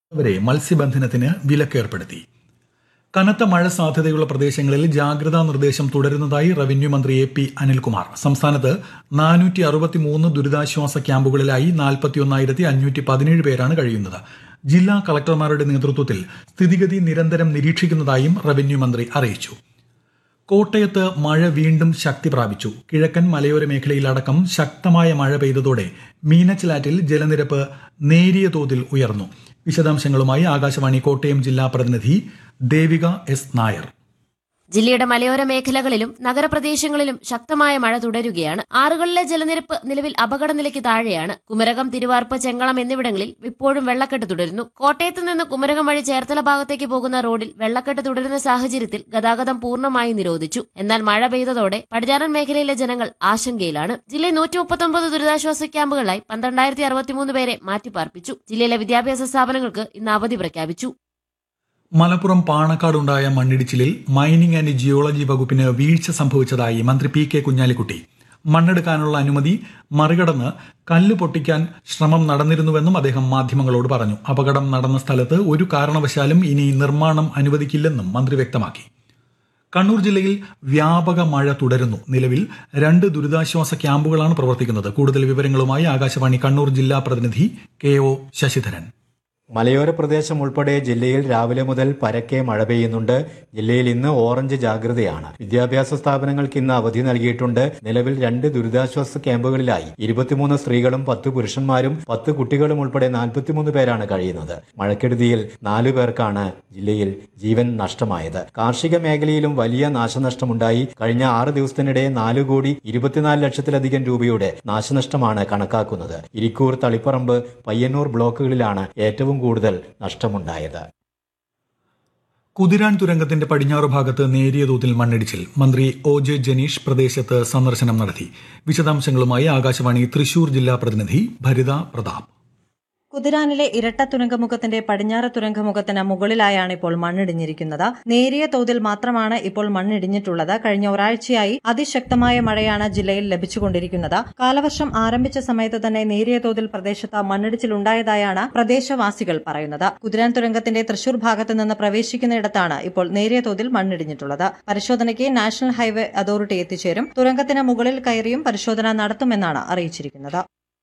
വരെ മത്സ്യബന്ധനത്തിന് വിലക്കേർപ്പെടുത്തി കനത്ത മഴ സാധ്യതയുള്ള പ്രദേശങ്ങളിൽ ജാഗ്രതാ നിർദ്ദേശം തുടരുന്നതായി റവന്യൂ മന്ത്രി എ പി അനിൽകുമാർ സംസ്ഥാനത്ത് നാനൂറ്റി അറുപത്തിമൂന്ന് ദുരിതാശ്വാസ ക്യാമ്പുകളിലായി നാൽപ്പത്തിയൊന്നായിരത്തി അഞ്ഞൂറ്റി പതിനേഴ് പേരാണ് കഴിയുന്നത് ജില്ലാ കളക്ടർമാരുടെ നേതൃത്വത്തിൽ സ്ഥിതിഗതി നിരന്തരം നിരീക്ഷിക്കുന്നതായും റവന്യൂ മന്ത്രി അറിയിച്ചു കോട്ടയത്ത് മഴ വീണ്ടും ശക്തി പ്രാപിച്ചു കിഴക്കൻ മലയോര മേഖലയിലടക്കം ശക്തമായ മഴ പെയ്തതോടെ മീനച്ചിലാറ്റിൽ ജലനിരപ്പ് നേരിയ തോതിൽ ഉയർന്നു വിശദാംശങ്ങളുമായി ആകാശവാണി കോട്ടയം ജില്ലാ പ്രതിനിധി ദേവിക എസ് നായർ ജില്ലയുടെ മലയോര മേഖലകളിലും നഗരപ്രദേശങ്ങളിലും ശക്തമായ മഴ തുടരുകയാണ് ആറുകളിലെ ജലനിരപ്പ് നിലവിൽ അപകടനിലയ്ക്ക് താഴെയാണ് കുമരകം തിരുവാർപ്പ് ചെങ്ങളം എന്നിവിടങ്ങളിൽ ഇപ്പോഴും വെള്ളക്കെട്ട് തുടരുന്നു കോട്ടയത്ത് നിന്ന് കുമരകം വഴി ചേർത്തല ഭാഗത്തേക്ക് പോകുന്ന റോഡിൽ വെള്ളക്കെട്ട് തുടരുന്ന സാഹചര്യത്തിൽ ഗതാഗതം പൂർണ്ണമായി നിരോധിച്ചു എന്നാൽ മഴ പെയ്തതോടെ പടിഞ്ഞാറൻ മേഖലയിലെ ജനങ്ങൾ ആശങ്കയിലാണ് ജില്ലയിൽ നൂറ്റി മുപ്പത്തൊമ്പത് ദുരിതാശ്വാസ ക്യാമ്പുകളായി പന്ത്രണ്ടായിരത്തി അറുപത്തിമൂന്ന് പേരെ മാറ്റിപ്പാർപ്പിച്ചു ജില്ലയിലെ വിദ്യാഭ്യാസ സ്ഥാപനങ്ങൾക്ക് ഇന്ന് അവധി പ്രഖ്യാപിച്ചു മലപ്പുറം പാണക്കാടുണ്ടായ മണ്ണിടിച്ചിലിൽ മൈനിംഗ് ആൻഡ് ജിയോളജി വകുപ്പിന് വീഴ്ച സംഭവിച്ചതായി മന്ത്രി പി കെ കുഞ്ഞാലിക്കുട്ടി മണ്ണെടുക്കാനുള്ള അനുമതി മറികടന്ന് കല്ല് പൊട്ടിക്കാൻ ശ്രമം നടന്നിരുന്നുവെന്നും അദ്ദേഹം മാധ്യമങ്ങളോട് പറഞ്ഞു അപകടം നടന്ന സ്ഥലത്ത് ഒരു കാരണവശാലും ഇനി നിർമ്മാണം അനുവദിക്കില്ലെന്നും മന്ത്രി വ്യക്തമാക്കി കണ്ണൂർ ജില്ലയിൽ വ്യാപക മഴ തുടരുന്നു നിലവിൽ രണ്ട് ദുരിതാശ്വാസ ക്യാമ്പുകളാണ് പ്രവർത്തിക്കുന്നത് കൂടുതൽ വിവരങ്ങളുമായി ആകാശവാണി കണ്ണൂർ ജില്ലാ പ്രതിനിധി കെ ഒ ശശിധരൻ മലയോര പ്രദേശം ഉൾപ്പെടെ ജില്ലയിൽ രാവിലെ മുതൽ പരക്കെ മഴ പെയ്യുന്നുണ്ട് ജില്ലയിൽ ഇന്ന് ഓറഞ്ച് ജാഗ്രതയാണ് വിദ്യാഭ്യാസ സ്ഥാപനങ്ങൾക്ക് ഇന്ന് അവധി നൽകിയിട്ടുണ്ട് നിലവിൽ രണ്ട് ദുരിതാശ്വാസ ക്യാമ്പുകളിലായി ഇരുപത്തിമൂന്ന് സ്ത്രീകളും പത്ത് പുരുഷന്മാരും പത്ത് കുട്ടികളും ഉൾപ്പെടെ നാൽപ്പത്തിമൂന്ന് പേരാണ് കഴിയുന്നത് മഴക്കെടുതിയിൽ നാലു പേർക്കാണ് ജില്ലയിൽ ജീവൻ നഷ്ടമായത് കാർഷിക മേഖലയിലും വലിയ നാശനഷ്ടമുണ്ടായി കഴിഞ്ഞ ആറ് ദിവസത്തിനിടെ നാല് കോടി ഇരുപത്തിനാല് ലക്ഷത്തിലധികം രൂപയുടെ നാശനഷ്ടമാണ് കണക്കാക്കുന്നത് ഇരിക്കൂർ തളിപ്പറമ്പ് പയ്യന്നൂർ ബ്ലോക്കുകളിലാണ് ഏറ്റവും കൂടുതൽ നഷ്ടമുണ്ടായത് കുതിരാൻ തുരങ്കത്തിന്റെ പടിഞ്ഞാറ് ഭാഗത്ത് നേരിയ തോതിൽ മണ്ണിടിച്ചിൽ മന്ത്രി ഒ ജെ ജനീഷ് പ്രദേശത്ത് സന്ദർശനം നടത്തി വിശദാംശങ്ങളുമായി ആകാശവാണി തൃശൂർ ജില്ലാ പ്രതിനിധി ഭരിത പ്രതാപ് കുതിരാനിലെ ഇരട്ട തുരങ്കമുഖത്തിന്റെ പടിഞ്ഞാറ് തുരങ്കമുഖത്തിന് മുകളിലായാണ് ഇപ്പോൾ മണ്ണിടിഞ്ഞിരിക്കുന്നത് നേരിയ തോതിൽ മാത്രമാണ് ഇപ്പോൾ മണ്ണിടിഞ്ഞിട്ടുള്ളത് കഴിഞ്ഞ ഒരാഴ്ചയായി അതിശക്തമായ മഴയാണ് ജില്ലയിൽ ലഭിച്ചുകൊണ്ടിരിക്കുന്നത് കാലവർഷം ആരംഭിച്ച സമയത്ത് തന്നെ നേരിയ തോതിൽ പ്രദേശത്ത് മണ്ണിടിച്ചിലുണ്ടായതായാണ് പ്രദേശവാസികൾ പറയുന്നത് കുതിരാൻ തുരങ്കത്തിന്റെ തൃശൂർ ഭാഗത്ത് നിന്ന് പ്രവേശിക്കുന്നിടത്താണ് ഇപ്പോൾ നേരിയ തോതിൽ മണ്ണിടിഞ്ഞിട്ടുള്ളത് പരിശോധനയ്ക്ക് നാഷണൽ ഹൈവേ അതോറിറ്റി എത്തിച്ചേരും തുരങ്കത്തിന് മുകളിൽ കയറിയും പരിശോധന നടത്തുമെന്നാണ് അറിയിച്ചിരിക്കുന്നത്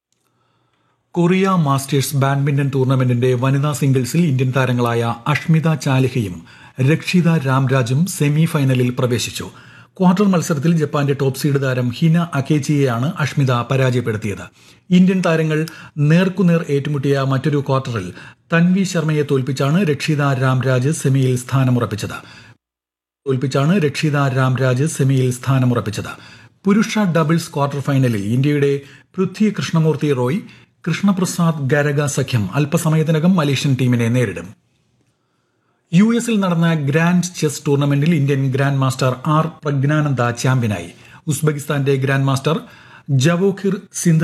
കൊറിയ മാസ്റ്റേഴ്സ് ബാഡ്മിന്റൺ ടൂർണമെന്റിന്റെ വനിതാ സിംഗിൾസിൽ ഇന്ത്യൻ താരങ്ങളായ അഷ്മിത ചാലിഹയും രക്ഷിത രാംരാജും സെമി ഫൈനലിൽ പ്രവേശിച്ചു ക്വാർട്ടർ മത്സരത്തിൽ ജപ്പാന്റെ ടോപ്പ് സീഡ് താരം ഹിന അക്കേച്ചിയെയാണ് അഷ്മിത പരാജയപ്പെടുത്തിയത് ഇന്ത്യൻ താരങ്ങൾ നേർക്കുനേർ ഏറ്റുമുട്ടിയ മറ്റൊരു ക്വാർട്ടറിൽ തൻവി ശർമ്മയെ തോൽപ്പിച്ചാണ് രക്ഷിത രാംരാജ് സെമിയിൽ സ്ഥാനമുറപ്പിച്ചത് തോൽപ്പിച്ചാണ് രക്ഷിത രാംരാജ് സെമിയിൽ സ്ഥാനമുറപ്പിച്ചത് പുരുഷ ഡബിൾസ് ക്വാർട്ടർ ഫൈനലിൽ ഇന്ത്യയുടെ പൃഥ്വി കൃഷ്ണമൂർത്തി റോയ് കൃഷ്ണപ്രസാദ് ഗരഗ സഖ്യം അല്പസമയത്തിനകം മലേഷ്യൻ ടീമിനെ നേരിടും യു എസിൽ നടന്ന ഗ്രാൻഡ് ചെസ് ടൂർണമെന്റിൽ Indian grand master R Praggnanandhaa ചാമ്പ്യനായി ഉസ്ബെക്കിസ്ഥാന്റെ ഗ്രാൻഡ് മാസ്റ്റർ ജവോഖിർ സിന്ദ